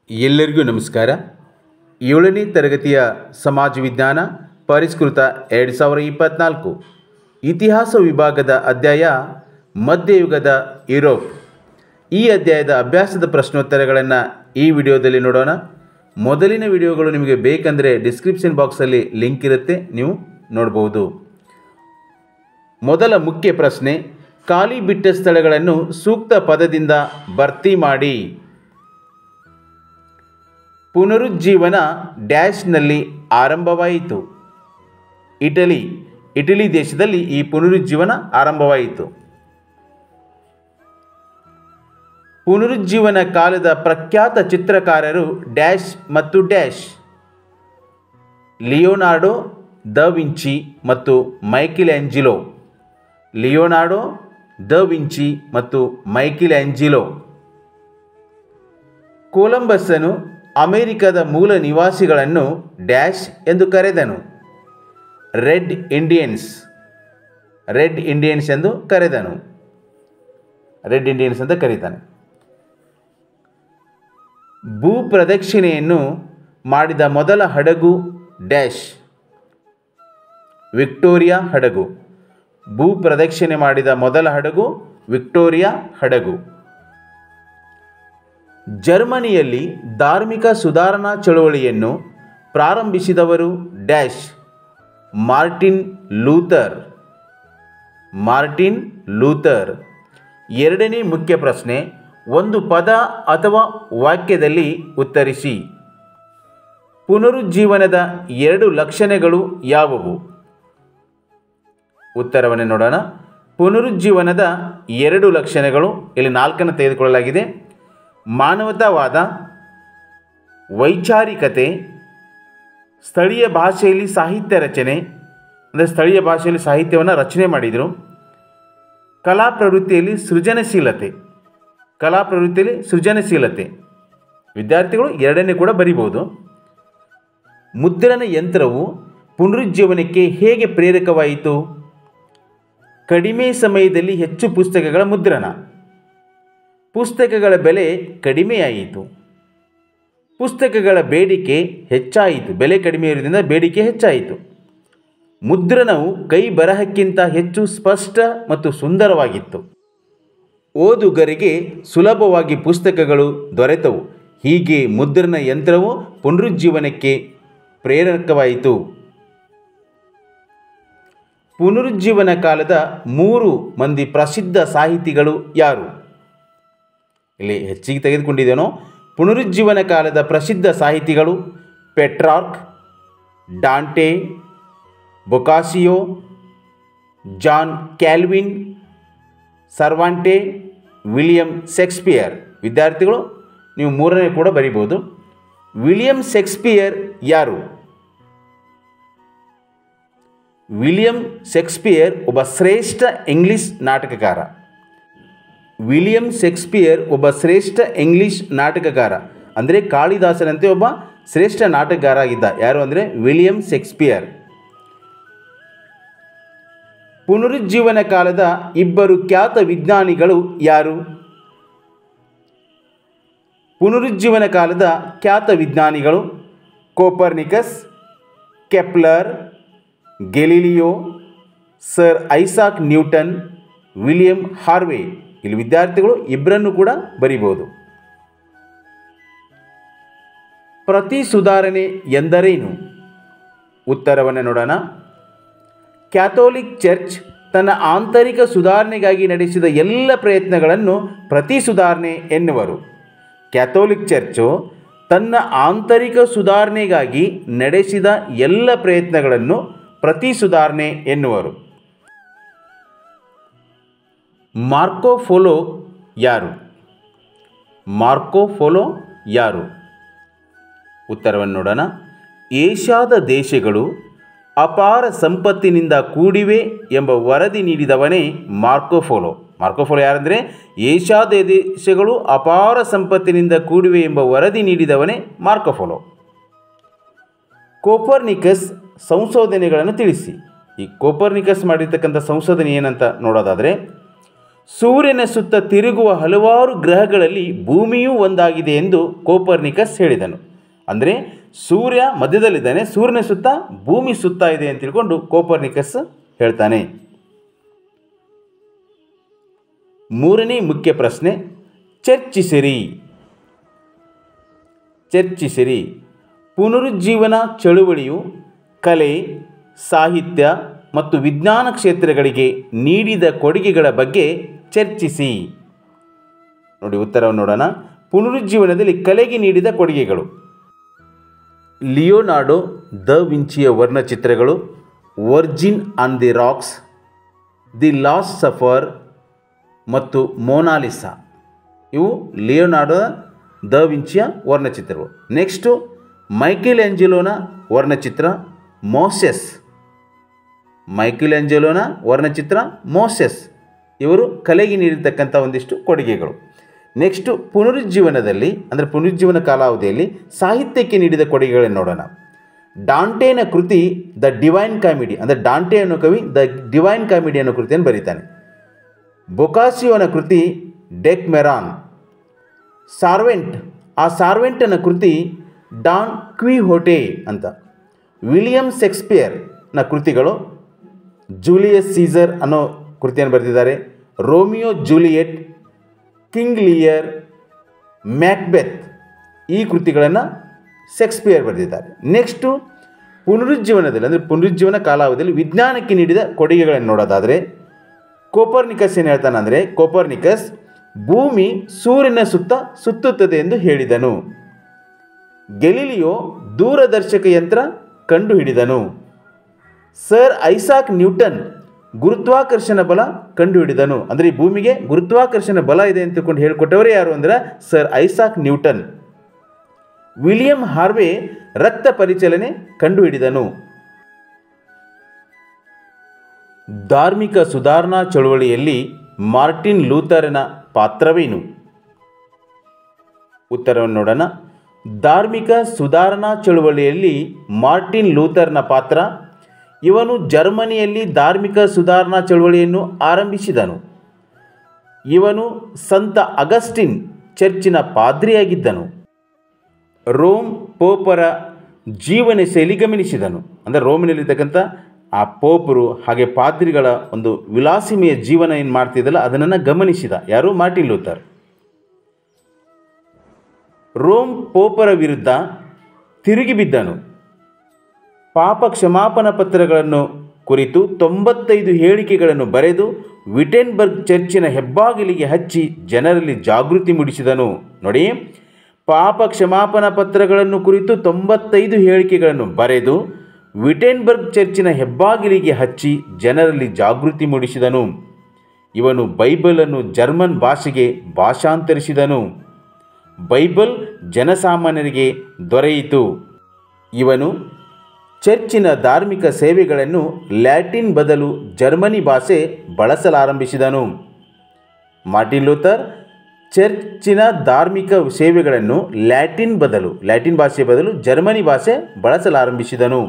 ಎಲ್ಲರಿಗೂ ನಮಸ್ಕಾರ ಏಳನೇ ತರಗತಿಯ ಸಮಾಜ ವಿಜ್ಞಾನ ಪರಿಷ್ಕೃತ ಎರಡು ಸಾವಿರ ಇಪ್ಪತ್ತ್ನಾಲ್ಕು ಇತಿಹಾಸ ವಿಭಾಗದ ಅಧ್ಯಾಯ ಮಧ್ಯಯುಗದ ಯುರೋಪ್ ಈ ಅಧ್ಯಾಯದ ಅಭ್ಯಾಸದ ಪ್ರಶ್ನೋತ್ತರಗಳನ್ನು ಈ ವಿಡಿಯೋದಲ್ಲಿ ನೋಡೋಣ ಮೊದಲಿನ ವಿಡಿಯೋಗಳು ನಿಮಗೆ ಬೇಕಂದರೆ ಡಿಸ್ಕ್ರಿಪ್ಷನ್ ಬಾಕ್ಸಲ್ಲಿ ಲಿಂಕ್ ಇರುತ್ತೆ ನೀವು ನೋಡ್ಬೋದು ಮೊದಲ ಮುಖ್ಯ ಪ್ರಶ್ನೆ ಖಾಲಿ ಬಿಟ್ಟ ಸ್ಥಳಗಳನ್ನು ಸೂಕ್ತ ಪದದಿಂದ ಭರ್ತಿ ಮಾಡಿ ಪುನರುಜ್ಜೀವನ ಡ್ಯಾಶ್ನಲ್ಲಿ ಆರಂಭವಾಯಿತು ಇಟಲಿ ಇಟಲಿ ದೇಶದಲ್ಲಿ ಈ ಪುನರುಜ್ಜೀವನ ಆರಂಭವಾಯಿತು ಪುನರುಜ್ಜೀವನ ಕಾಲದ ಪ್ರಖ್ಯಾತ ಚಿತ್ರಕಾರರು ಡ್ಯಾಶ್ ಮತ್ತು ಡ್ಯಾಶ್ ಲಿಯೋನಾರ್ಡೋ ದ ವಿಂಚಿ ಮತ್ತು Michelangelo Leonardo da Vinci ಮತ್ತು ಮೈಕಿಲ್ ಆಂಜಿಲೋ ಕೊಲಂಬಸ್ಸನು ಅಮೆರಿಕದ ಮೂಲ ನಿವಾಸಿಗಳನ್ನು ಡ್ಯಾಶ್ ಎಂದು ಕರೆದನು ರೆಡ್ ಇಂಡಿಯನ್ಸ್ ರೆಡ್ ಇಂಡಿಯನ್ಸ್ ಎಂದು ಕರೆದನು ರೆಡ್ ಇಂಡಿಯನ್ಸ್ ಅಂತ ಕರೀತಾನೆ ಭೂ ಪ್ರದಕ್ಷಿಣೆಯನ್ನು ಮಾಡಿದ ಮೊದಲ ಹಡಗು ಡ್ಯಾಶ್ ವಿಕ್ಟೋರಿಯಾ ಹಡಗು ಭೂ ಪ್ರದಕ್ಷಿಣೆ ಮಾಡಿದ ಮೊದಲ ಹಡಗು ವಿಕ್ಟೋರಿಯಾ ಹಡಗು ಜರ್ಮನಿಯಲ್ಲಿ ಧಾರ್ಮಿಕ ಸುಧಾರಣಾ ಚಳುವಳಿಯನ್ನು ಪ್ರಾರಂಭಿಸಿದವರು dash Martin Luther Martin Luther ಎರಡನೇ ಮುಖ್ಯ ಪ್ರಶ್ನೆ ಒಂದು ಪದ ಅಥವಾ ವಾಕ್ಯದಲ್ಲಿ ಉತ್ತರಿಸಿ ಪುನರುಜ್ಜೀವನದ ಎರಡು ಲಕ್ಷಣಗಳು ಯಾವುವು ಉತ್ತರವನ್ನು ನೋಡೋಣ ಪುನರುಜ್ಜೀವನದ ಎರಡು ಲಕ್ಷಣಗಳು ಇಲ್ಲಿ ನಾಲ್ಕನ್ನು ತೆಗೆದುಕೊಳ್ಳಲಾಗಿದೆ ಮಾನವತಾವಾದ ವೈಚಾರಿಕತೆ ಸ್ಥಳೀಯ ಭಾಷೆಯಲ್ಲಿ ಸಾಹಿತ್ಯ ರಚನೆ ಅಂದರೆ ಸ್ಥಳೀಯ ಭಾಷೆಯಲ್ಲಿ ಸಾಹಿತ್ಯವನ್ನು ರಚನೆ ಮಾಡಿದರು ಕಲಾ ಪ್ರವೃತ್ತಿಯಲ್ಲಿ ಸೃಜನಶೀಲತೆ ಕಲಾ ಪ್ರವೃತ್ತಿಯಲ್ಲಿ ಸೃಜನಶೀಲತೆ ವಿದ್ಯಾರ್ಥಿಗಳು ಎರಡನೇ ಕೂಡ ಬರಿಬೋದು ಮುದ್ರಣ ಯಂತ್ರವು ಪುನರುಜ್ಜೀವನಕ್ಕೆ ಹೇಗೆ ಪ್ರೇರಕವಾಯಿತು ಕಡಿಮೆ ಸಮಯದಲ್ಲಿ ಹೆಚ್ಚು ಪುಸ್ತಕಗಳ ಮುದ್ರಣ ಪುಸ್ತಕಗಳ ಬೆಲೆ ಕಡಿಮೆಯಾಯಿತು ಪುಸ್ತಕಗಳ ಬೇಡಿಕೆ ಹೆಚ್ಚಾಯಿತು ಬೆಲೆ ಕಡಿಮೆ ಇರೋದ್ರಿಂದ ಬೇಡಿಕೆ ಹೆಚ್ಚಾಯಿತು ಮುದ್ರಣವು ಕೈ ಬರಹಕ್ಕಿಂತ ಹೆಚ್ಚು ಸ್ಪಷ್ಟ ಮತ್ತು ಸುಂದರವಾಗಿತ್ತು ಓದುಗರಿಗೆ ಸುಲಭವಾಗಿ ಪುಸ್ತಕಗಳು ದೊರೆತವು ಹೀಗೆ ಮುದ್ರಣ ಯಂತ್ರವು ಪುನರುಜ್ಜೀವನಕ್ಕೆ ಪ್ರೇರಕವಾಯಿತು ಪುನರುಜ್ಜೀವನ ಕಾಲದ ಮೂರು ಮಂದಿ ಪ್ರಸಿದ್ಧ ಸಾಹಿತಿಗಳು ಯಾರು ಇಲ್ಲಿ ಹೆಚ್ಚಿಗೆ ತೆಗೆದುಕೊಂಡಿದ್ದೇನೋ ಪುನರುಜ್ಜೀವನ ಕಾಲದ ಪ್ರಸಿದ್ಧ ಸಾಹಿತಿಗಳು Petrarch Dante Boccaccio John Calvin Cervantes William Shakespeare ವಿದ್ಯಾರ್ಥಿಗಳು ನೀವು ಮೂರನೇ ಕೂಡ ಬರಿಬೋದು ವಿಲಿಯಂ ಶೇಕ್ಸ್ಪಿಯರ್ ಯಾರು ವಿಲಿಯಂ ಶೇಕ್ಸ್ಪಿಯರ್ ಒಬ್ಬ ಶ್ರೇಷ್ಠ ಇಂಗ್ಲಿಷ್ ನಾಟಕಕಾರ ವಿಲಿಯಂ ಶೇಕ್ಸ್ಪಿಯರ್ ಒಬ್ಬ ಶ್ರೇಷ್ಠ ಇಂಗ್ಲಿಷ್ ನಾಟಕಕಾರ ಅಂದರೆ ಕಾಳಿದಾಸನಂತೆ ಒಬ್ಬ ಶ್ರೇಷ್ಠ ನಾಟಕಕಾರ ಆಗಿದ್ದ ಯಾರು ಅಂದರೆ ವಿಲಿಯಂ ಶೇಕ್ಸ್ಪಿಯರ್ ಪುನರುಜ್ಜೀವನ ಕಾಲದ ಇಬ್ಬರು ಖ್ಯಾತ ವಿಜ್ಞಾನಿಗಳು ಯಾರು ಪುನರುಜ್ಜೀವನ ಕಾಲದ ಖ್ಯಾತ ವಿಜ್ಞಾನಿಗಳು Copernicus Kepler Galileo Sir Isaac Newton William Harvey ಇಲ್ಲಿ ವಿದ್ಯಾರ್ಥಿಗಳು ಇಬ್ಬರನ್ನು ಕೂಡ ಬರಿಬೋದು ಪ್ರತಿ ಸುಧಾರಣೆ ಎಂದರೇನು ಉತ್ತರವನ್ನು ನೋಡೋಣ ಕ್ಯಾಥೋಲಿಕ್ ಚರ್ಚ್ ತನ್ನ ಆಂತರಿಕ ಸುಧಾರಣೆಗಾಗಿ ನಡೆಸಿದ ಎಲ್ಲ ಪ್ರಯತ್ನಗಳನ್ನು ಪ್ರತಿ ಸುಧಾರಣೆ ಎನ್ನುವರು ಕ್ಯಾಥೋಲಿಕ್ ಚರ್ಚು ತನ್ನ ಆಂತರಿಕ ಸುಧಾರಣೆಗಾಗಿ ನಡೆಸಿದ ಎಲ್ಲ ಪ್ರಯತ್ನಗಳನ್ನು ಪ್ರತಿ ಸುಧಾರಣೆ ಎನ್ನುವರು ಮಾರ್ಕೋಫೋಲೋ ಯಾರು ಮಾರ್ಕೋಫೋಲೋ ಯಾರು ಉತ್ತರವನ್ನು ನೋಡೋಣ ಏಷ್ಯಾದ ದೇಶಗಳು ಅಪಾರ ಸಂಪತ್ತಿನಿಂದ ಕೂಡಿವೆ ಎಂಬ ವರದಿ ನೀಡಿದವನೇ ಮಾರ್ಕೋಫೋಲೋ ಮಾರ್ಕೋಫೋಲೋ ಯಾರಂದರೆ ಏಷ್ಯಾದ ದೇಶಗಳು ಅಪಾರ ಸಂಪತ್ತಿನಿಂದ ಕೂಡಿವೆ ಎಂಬ ವರದಿ ನೀಡಿದವನೇ ಮಾರ್ಕೋಫೋಲೋ ಕೋಪರ್ನಿಕಸ್ ಸಂಶೋಧನೆಗಳನ್ನು ತಿಳಿಸಿ ಈ ಕೋಪರ್ನಿಕಸ್ ಮಾಡಿರ್ತಕ್ಕಂಥ ಸಂಶೋಧನೆ ಏನಂತ ನೋಡೋದಾದರೆ ಸೂರ್ಯನ ಸುತ್ತ ತಿರುಗುವ ಹಲವಾರು ಗ್ರಹಗಳಲ್ಲಿ ಭೂಮಿಯೂ ಒಂದಾಗಿದೆ ಎಂದು ಕೋಪರ್ನಿಕಸ್ ಹೇಳಿದನು ಅಂದರೆ ಸೂರ್ಯ ಮಧ್ಯದಲ್ಲಿದ್ದಾನೆ ಸೂರ್ಯನ ಸುತ್ತ ಭೂಮಿ ಸುತ್ತ ಇದೆ ಅಂತ ತಿಳ್ಕೊಂಡು ಕೋಪರ್ನಿಕಸ್ ಹೇಳ್ತಾನೆ ಮೂರನೇ ಮುಖ್ಯ ಪ್ರಶ್ನೆ ಚರ್ಚಿಸಿರಿ ಚರ್ಚಿಸಿರಿ ಪುನರುಜ್ಜೀವನ ಚಳುವಳಿಯು ಕಲೆ ಸಾಹಿತ್ಯ ಮತ್ತು ವಿಜ್ಞಾನ ಕ್ಷೇತ್ರಗಳಿಗೆ ನೀಡಿದ ಕೊಡುಗೆಗಳ ಬಗ್ಗೆ ಚರ್ಚಿಸಿ ನೋಡಿ ಉತ್ತರವನ್ನು ನೋಡೋಣ ಪುನರುಜ್ಜೀವನದಲ್ಲಿ ಕಲೆಗೆ ನೀಡಿದ ಕೊಡುಗೆಗಳು ಲಿಯೋನಾರ್ಡೋ ದ ವಿಂಚಿಯ ವರ್ಣಚಿತ್ರಗಳು Virgin on the Rocks the Last Supper ಮತ್ತು ಮೋನಾಲಿಸಾ ಇವು ಲಿಯೋನಾರ್ಡೋ ದ ವಿಂಚಿಯ ವರ್ಣಚಿತ್ರಗಳು ನೆಕ್ಸ್ಟು ಮೈಕೆಲ್ ಆಂಜೆಲೋನ ವರ್ಣಚಿತ್ರ ಮೋಸೆಸ್ ಮೈಕೆಲ್ ಆಂಜೆಲೋನ ವರ್ಣಚಿತ್ರ ಮೋಸೆಸ್ ಇವರು ಕಲೆಗೆ ನೀಡಿರ್ತಕ್ಕಂಥ ಒಂದಿಷ್ಟು ಕೊಡುಗೆಗಳು ನೆಕ್ಸ್ಟು ಪುನರುಜ್ಜೀವನದಲ್ಲಿ ಅಂದರೆ ಪುನರುಜ್ಜೀವನ ಕಾಲಾವಧಿಯಲ್ಲಿ ಸಾಹಿತ್ಯಕ್ಕೆ ನೀಡಿದ ಕೊಡುಗೆಗಳನ್ನು ನೋಡೋಣ ಡಾಂಟೇನ ಕೃತಿ ದ ಡಿವೈನ್ ಕಾಮಿಡಿ ಅಂದರೆ ಡಾಂಟೆ ಅನ್ನೋ ಕವಿ ದ ಡಿವೈನ್ ಕಾಮಿಡಿ ಅನ್ನೋ ಕೃತಿಯನ್ನು ಬರೀತಾನೆ ಬೊಕಾಸಿಯೋನ ಕೃತಿ ಡೆಕ್ ಮೆರಾನ್ ಸಾರ್ವೆಂಟ್ ಆ ಸಾರ್ವೆಂಟನ ಕೃತಿ ಡಾನ್ ಕ್ವಿಹೋಟೆ ಅಂತ ವಿಲಿಯಂ ಶೇಕ್ಸ್ಪಿಯರ್ನ ಕೃತಿಗಳು ಜೂಲಿಯಸ್ ಸೀಸರ್ ಅನ್ನೋ ಕೃತಿಯನ್ನು ಬರೆದಿದ್ದಾರೆ Romeo Juliet King Lear Macbeth ಈ ಕೃತಿಗಳನ್ನು ಶೇಕ್ಸ್ಪಿಯರ್ ಬರೆದಿದ್ದಾರೆ ನೆಕ್ಸ್ಟು ಪುನರುಜ್ಜೀವನದಲ್ಲಿ ಅಂದರೆ ಪುನರುಜ್ಜೀವನ ಕಾಲಾವಧಿಯಲ್ಲಿ ವಿಜ್ಞಾನಕ್ಕೆ ನೀಡಿದ ಕೊಡುಗೆಗಳನ್ನು ನೋಡೋದಾದರೆ ಕೋಪರ್ನಿಕಸ್ ಏನು ಹೇಳ್ತಾನೆ ಅಂದರೆ ಕೋಪರ್ನಿಕಸ್ ಭೂಮಿ ಸೂರ್ಯನ ಸುತ್ತ ಸುತ್ತುತ್ತದೆ ಎಂದು ಹೇಳಿದನು ಗೆಲಿಲಿಯೋ ದೂರದರ್ಶಕ ಯಂತ್ರ ಕಂಡುಹಿಡಿದನು ಸರ್ ಐಸಾಕ್ ನ್ಯೂಟನ್ ಗುರುತ್ವಾಕರ್ಷಣ ಬಲ ಕಂಡುಹಿಡಿದನು ಅಂದರೆ ಈ ಭೂಮಿಗೆ ಗುರುತ್ವಾಕರ್ಷಣ ಬಲ ಇದೆ ಅಂತ ತಿಳ್ಕೊಂಡು ಹೇಳಿಕೊಟ್ಟವರೇ ಯಾರು ಅಂದರೆ Sir Isaac Newton William Harvey ರಕ್ತ ಪರಿಚಲನೆ ಕಂಡುಹಿಡಿದನು ಧಾರ್ಮಿಕ ಸುಧಾರಣಾ ಚಳುವಳಿಯಲ್ಲಿ ಮಾರ್ಟಿನ್ ಲೂಥರನ ಪಾತ್ರವೇನು ಉತ್ತರವನ್ನು ನೋಡೋಣ ಧಾರ್ಮಿಕ ಸುಧಾರಣಾ ಚಳುವಳಿಯಲ್ಲಿ ಮಾರ್ಟಿನ್ ಲೂಥರ್ನ ಪಾತ್ರ ಇವನು ಜರ್ಮನಿಯಲ್ಲಿ ಧಾರ್ಮಿಕ ಸುಧಾರಣಾ ಚಳುವಳಿಯನ್ನು ಆರಂಭಿಸಿದನು ಇವನು ಸಂತ ಅಗಸ್ಟಿನ್ ಚರ್ಚಿನ ಪಾದ್ರಿಯಾಗಿದ್ದನು ರೋಮ್ ಪೋಪರ ಜೀವನ ಶೈಲಿ ಗಮನಿಸಿದನು ಅಂದರೆ ರೋಮಿನಲ್ಲಿರ್ತಕ್ಕಂಥ ಆ ಪೋಪರು ಹಾಗೆ ಪಾದ್ರಿಗಳ ಒಂದು ವಿಲಾಸಿಮೆಯ ಜೀವನ ಏನು ಮಾಡ್ತಿದ್ದಲ್ಲ ಅದನ್ನು ಗಮನಿಸಿದ ಯಾರು ಮಾರ್ಟಿನ್ ಲೂಥರ್ ರೋಮ್ ಪೋಪರ ವಿರುದ್ಧ ತಿರುಗಿ ಬಿದ್ದನು ಪಾಪ ಕ್ಷಮಾಪನಾ ಪತ್ರಗಳನ್ನು ಕುರಿತು ತೊಂಬತ್ತೈದು ಹೇಳಿಕೆಗಳನ್ನು ಬರೆದು ವಿಟೆನ್ಬರ್ಗ್ ಚರ್ಚಿನ ಹೆಬ್ಬಾಗಿಲಿಗೆ ಹಚ್ಚಿ ಜನರಲ್ಲಿ ಜಾಗೃತಿ ಮೂಡಿಸಿದನು ನೋಡಿ ಪಾಪ ಕ್ಷಮಾಪನಾ ಪತ್ರಗಳನ್ನು ಕುರಿತು ತೊಂಬತ್ತೈದು ಹೇಳಿಕೆಗಳನ್ನು ಬರೆದು ವಿಟೆನ್ಬರ್ಗ್ ಚರ್ಚಿನ ಹೆಬ್ಬಾಗಿಲಿಗೆ ಹಚ್ಚಿ ಜನರಲ್ಲಿ ಜಾಗೃತಿ ಮೂಡಿಸಿದನು ಇವನು ಬೈಬಲನ್ನು ಜರ್ಮನ್ ಭಾಷೆಗೆ ಭಾಷಾಂತರಿಸಿದನು ಬೈಬಲ್ ಜನಸಾಮಾನ್ಯರಿಗೆ ದೊರೆಯಿತು ಇವನು ಚರ್ಚಿನ ಧಾರ್ಮಿಕ ಸೇವೆಗಳನ್ನು ಲ್ಯಾಟಿನ್ ಬದಲು ಜರ್ಮನಿ ಭಾಷೆ ಬಳಸಲಾರಂಭಿಸಿದನು ಮಾರ್ಟಿನ್ ಲೂಥರ್ ಚರ್ಚಿನ ಧಾರ್ಮಿಕ ಸೇವೆಗಳನ್ನು ಲ್ಯಾಟಿನ್ ಬದಲು ಲ್ಯಾಟಿನ್ ಭಾಷೆ ಬದಲು ಜರ್ಮನಿ ಭಾಷೆ ಬಳಸಲಾರಂಭಿಸಿದನು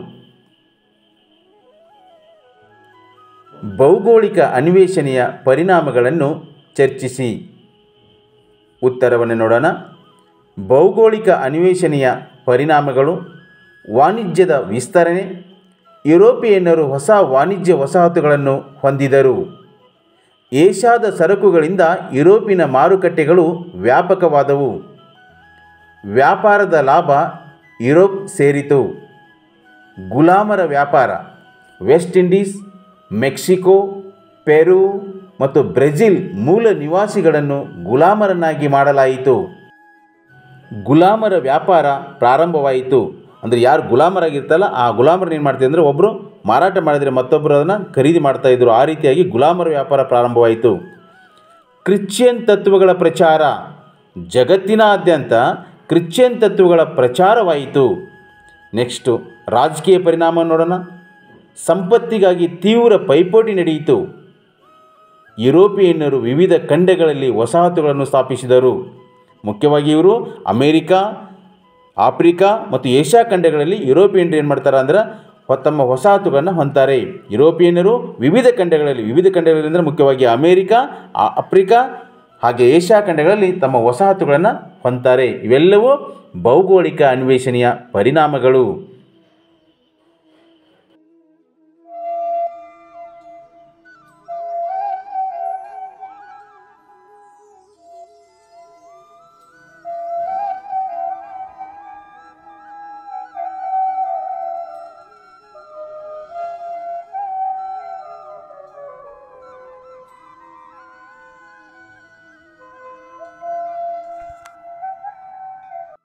ಭೌಗೋಳಿಕ ಅನ್ವೇಷಣೆಯ ಪರಿಣಾಮಗಳನ್ನು ಚರ್ಚಿಸಿ ಉತ್ತರವನ್ನು ನೋಡೋಣ ಭೌಗೋಳಿಕ ಅನ್ವೇಷಣೆಯ ಪರಿಣಾಮಗಳು ವಾಣಿಜ್ಯದ ವಿಸ್ತರಣೆ ಯುರೋಪಿಯನ್ನರು ಹೊಸ ವಾಣಿಜ್ಯ ವಸಾಹತುಗಳನ್ನು ಹೊಂದಿದರು ಏಷ್ಯಾದ ಸರಕುಗಳಿಂದ ಯುರೋಪಿನ ಮಾರುಕಟ್ಟೆಗಳು ವ್ಯಾಪಕವಾದವು ವ್ಯಾಪಾರದ ಲಾಭ ಯುರೋಪ್ ಸೇರಿತು ಗುಲಾಮರ ವ್ಯಾಪಾರ ವೆಸ್ಟ್ ಇಂಡೀಸ್ ಮೆಕ್ಸಿಕೋ ಪೆರು ಮತ್ತು ಬ್ರೆಜಿಲ್ ಮೂಲ ನಿವಾಸಿಗಳನ್ನು ಗುಲಾಮರನ್ನಾಗಿ ಮಾಡಲಾಯಿತು ಗುಲಾಮರ ವ್ಯಾಪಾರ ಪ್ರಾರಂಭವಾಯಿತು ಅಂದರೆ ಯಾರು ಗುಲಾಮರಾಗಿರ್ತಲ್ಲ ಆ ಗುಲಾಮರನ್ನ ಏನು ಮಾಡ್ತಿದ್ರು ಅಂದರೆ ಒಬ್ಬರು ಮಾರಾಟ ಮಾಡಿದರೆ ಮತ್ತೊಬ್ಬರು ಅದನ್ನು ಖರೀದಿ ಮಾಡ್ತಾಯಿದ್ರು ಆ ರೀತಿಯಾಗಿ ಗುಲಾಮರ ವ್ಯಾಪಾರ ಪ್ರಾರಂಭವಾಯಿತು ಕ್ರಿಶ್ಚಿಯನ್ ತತ್ವಗಳ ಪ್ರಚಾರ ಜಗತ್ತಿನಾದ್ಯಂತ ಕ್ರಿಶ್ಚಿಯನ್ ತತ್ವಗಳ ಪ್ರಚಾರವಾಯಿತು ನೆಕ್ಸ್ಟು ರಾಜಕೀಯ ಪರಿಣಾಮ ನೋಡೋಣ ಸಂಪತ್ತಿಗಾಗಿ ತೀವ್ರ ಪೈಪೋಟಿ ನಡೆಯಿತು ಯುರೋಪಿಯನ್ನರು ವಿವಿಧ ಖಂಡಗಳಲ್ಲಿ ವಸಾಹತುಗಳನ್ನು ಸ್ಥಾಪಿಸಿದರು ಮುಖ್ಯವಾಗಿ ಇವರು ಅಮೇರಿಕಾ ಆಫ್ರಿಕಾ ಮತ್ತು ಏಷ್ಯಾ ಖಂಡಗಳಲ್ಲಿ ಯುರೋಪಿಯನ್ರು ಏನು ಮಾಡ್ತಾರೆ ಅಂದ್ರೆ ಹೊ- ತಮ್ಮ ವಸಾಹತುಗಳನ್ನು ಹೊಂತಾರೆ ಯುರೋಪಿಯನ್ನರು ವಿವಿಧ ಖಂಡಗಳಲ್ಲಿ ವಿವಿಧ ಖಂಡಗಳಲ್ಲಿ ಅಂದರೆ ಮುಖ್ಯವಾಗಿ ಅಮೇರಿಕಾ ಆ- ಆಫ್ರಿಕಾ ಹಾಗೆ ಏಷ್ಯಾ ಖಂಡಗಳಲ್ಲಿ ತಮ್ಮ ವಸಾಹತುಗಳನ್ನು ಹೊಂತಾರೆ ಇವೆಲ್ಲವೂ ಭೌಗೋಳಿಕ ಅನ್ವೇಷಣೆಯ ಪರಿಣಾಮಗಳು